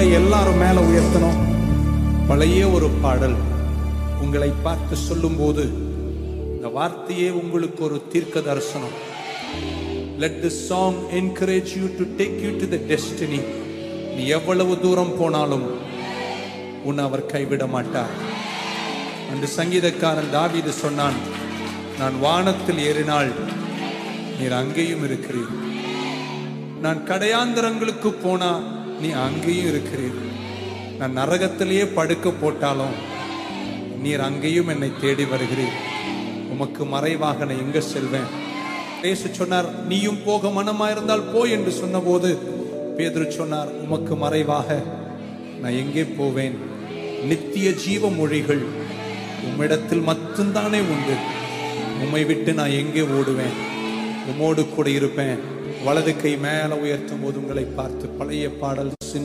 கரங்களை எல்லாரும் மேல உயர்த்தணும் பழைய ஒரு பாடல் உங்களை பார்த்து சொல்லும்போது இந்த வார்த்தையே உங்களுக்கு ஒரு தீர்க்க தரிசனம் let the song encourage you to take you to the destiny நீ எவ்வளவு தூரம் போனாலும் உன்னை அவர் கைவிட மாட்டார் அன்று சங்கீதக்காரன் தாவீது சொன்னான் நான் வானத்தில் ஏறினால் நீர் அங்கேயும் இருக்கிறீர் நான் கடையாந்தரங்களுக்கு போனா நீ அங்கேயும் இருக்கிறீர் நான் நரகத்திலேயே படுக்க போட்டாலும் நீர் அங்கேயும் என்னை தேடி வருகிறீர் உமக்கு மறைவாக நான் எங்க செல்வேன் பேச சொன்னார் நீயும் போக மனமா இருந்தால் போ என்று சொன்னபோது பேதுரு சொன்னார் உமக்கு மறைவாக நான் எங்கே போவேன் நித்திய ஜீவ மொழிகள் உம்மிடத்தில் மட்டும்தானே உண்டு உம்மை விட்டு நான் எங்கே ஓடுவேன் உம்மோடு கூட இருப்பேன் வலது கை மேல உயர்த்தும் போது உங்களை பார்த்து பழைய பாடல்